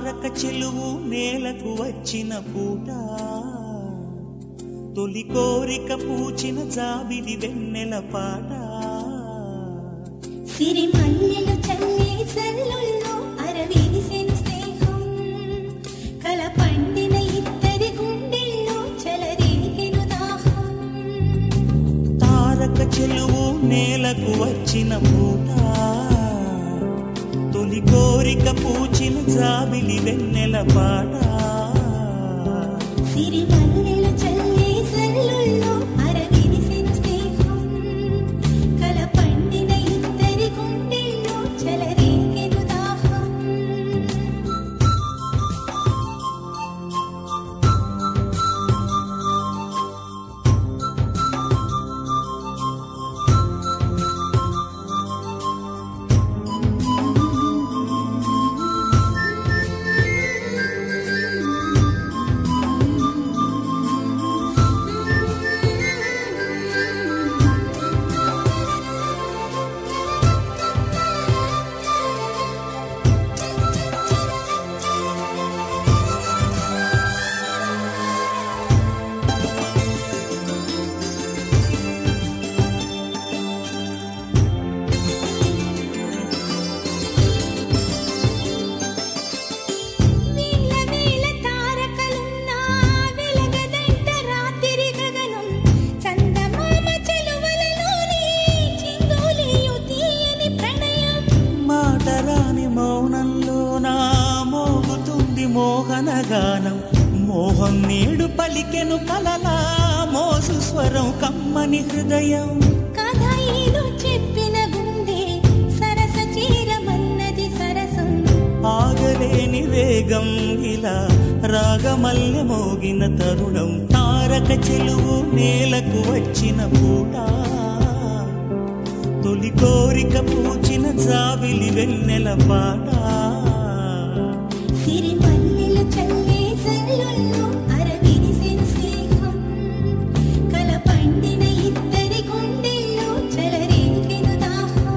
తారక చెలువు నేలకు వచ్చిన పూట తొలి కోరిక పూచిన జాబిలి వెన్నెల పాట సిరి మల్లెలు చల్లే సల్లుల్లో అరవిరిసెను స్నేహం కల పండిన ఇద్దరి గుండెల్లో చెలరేగెను దాహం తారక చెలువు నేలకు వచ్చిన పూట తొలి కోరిక పూచిన జాబిలి వెన్నెల పాట సిరి మల్లెలు చల్లే సల్లుల్లో అరవిరిసెను స్నేహం కల పండిన ఇద్దరి గుండెల్లో చెలరేగెను దాహం నీల నీల తారకలున్నా వెలగదంట రాత్రి గగనం చందమామ చెలువలలోని చిందులేయు తీయని ప్రణయం మాటరాని మౌనంలో నా మోగుతుంది మోహన గానం మోహం నేడు పలికెను కలలా మోసు స్వరం కమ్మని హృదయం కథ ఏదో చెప్పిన గుండె సరస చీరమన్నది సరసం ఆగలేని వేగం ఇలా రాగమల్లె మోగిన తరుణం తారక చెలువు నేలకు వచ్చిన పూట తొలి కోరిక పూచిన జాబిలి వెన్నెల పాట సిరి మల్లెలు చల్లే సల్లుల్లో అరవిరిసెను స్నేహం కల పండిన ఇద్దరి గుండెల్లో చెలరేగెను దాహం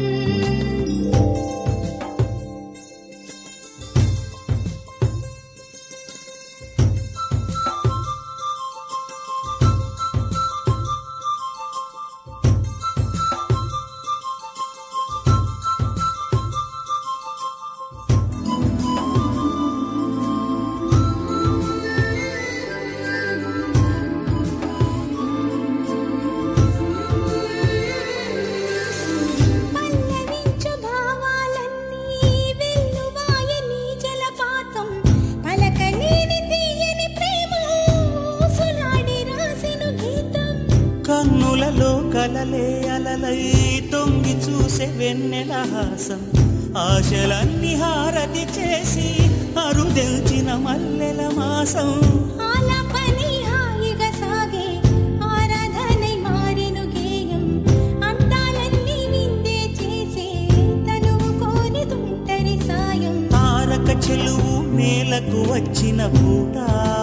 పల్లవించు భావాలన్నీ వెల్లువాయ నీ జలపాతం పలకలేని తీయని ప్రేమ ఊసులాడి రాసెను గీతం కన్నులలో కలలే అలలై తొంగి చూసే వెన్నెల హాసం ఆశలన్నీ హారతి చేసి అరుదెల్చిన మల్లెల మాసం ఆలాపని హాయిగా సాగే ఆరాధనై మారెను గేయం అందాలన్నీ విందే చేసే తనువు కోరి తుంటరి సాయం తారక చెలువు నేలకు వచ్చిన పూట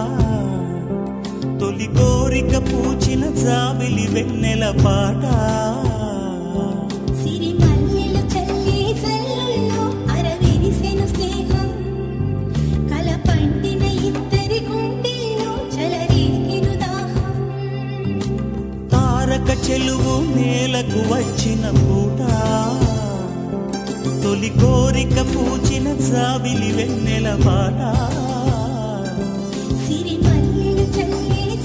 తొలి కోరిక పూచిన జాబిలి వెన్నెల పాట సిరి మల్లెలు చల్లే సల్లుల్లో అరవిరిసెను స్నేహం కల పండిన ఇద్దరి గుండెల్లో చెలరేగెను దాహం తారక చెలువు నేలకు వచ్చిన పూట తొలి కోరిక పూచిన జాబిలి వెన్నెల పాట సిరి మల్లెలు చల్లే